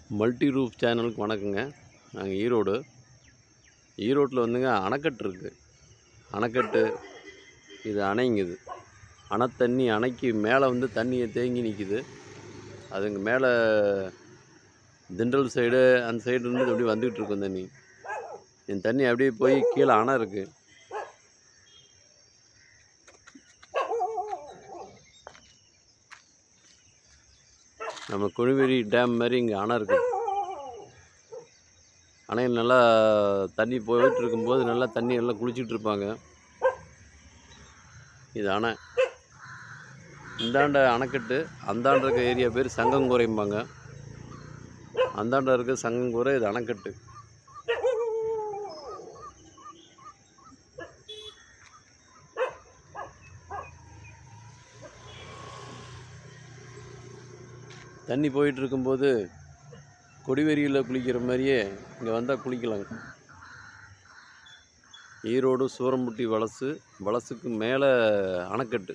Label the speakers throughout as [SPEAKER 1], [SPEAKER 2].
[SPEAKER 1] multi roof சேனலுக்கு வணக்கங்க நாங்கள் ஈரோடு ஈரோட்டில் வந்துங்க அணைக்கட்டு இருக்குது அணைக்கட்டு இது அணைங்குது அணை தண்ணி அணைக்கு மேலே வந்து தண்ணியை தேங்கி நிற்கிது அதுங்க மேலே திண்டல் சைடு அந்த சைடு இருந்து அப்படியே வந்துக்கிட்டு இருக்கும் தண்ணி இந்த தண்ணி அப்படியே போய் கீழே அணை இருக்குது நம்ம குழுவேரி டேம் மாதிரி இங்கே அணை இருக்குது அணையில் நல்லா தண்ணி போயிட்டு இருக்கும்போது நல்லா தண்ணி எல்லாம் குளிச்சிட்டு இருப்பாங்க இது அணை இந்தாண்ட அணைக்கட்டு அந்தாண்ட இருக்க ஏரியா பேர் சங்கங்குறைம்பாங்க அந்தாண்ட இருக்க சங்கங்குறை இது அணைக்கட்டு தண்ணி போயிட்டு இருக்கும்போது கொடிவேரியில் குளிக்கிற மாதிரியே இங்கே வந்தால் குளிக்கலாங்க ஈரோடு சூரம்பட்டி வலசு வலசுக்கு மேலே அணைக்கட்டு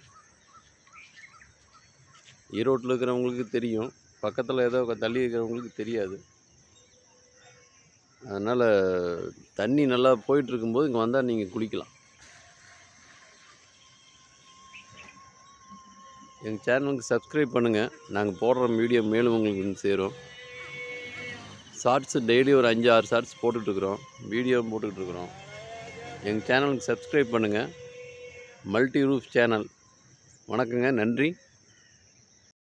[SPEAKER 1] ஈரோட்டில் இருக்கிறவங்களுக்கு தெரியும் பக்கத்தில் ஏதோ தள்ளி இருக்கிறவங்களுக்கு தெரியாது அதனால் தண்ணி நல்லா போயிட்டு இருக்கும்போது இங்கே வந்தால் நீங்கள் குளிக்கலாம் எங்கள் சேனலுக்கு சப்ஸ்கிரைப் பண்ணுங்கள் நாங்கள் போடுற வீடியோ மேலும் உங்களுக்கு வந்து சேரும் ஷார்ட்ஸு டெய்லி ஒரு அஞ்சு ஆறு ஷார்ட்ஸ் போட்டுட்ருக்குறோம் வீடியோ போட்டுட்ருக்குறோம் எங்கள் சேனலுக்கு சப்ஸ்கிரைப் பண்ணுங்கள் மல்டி ரூஃப் சேனல் வணக்கங்க நன்றி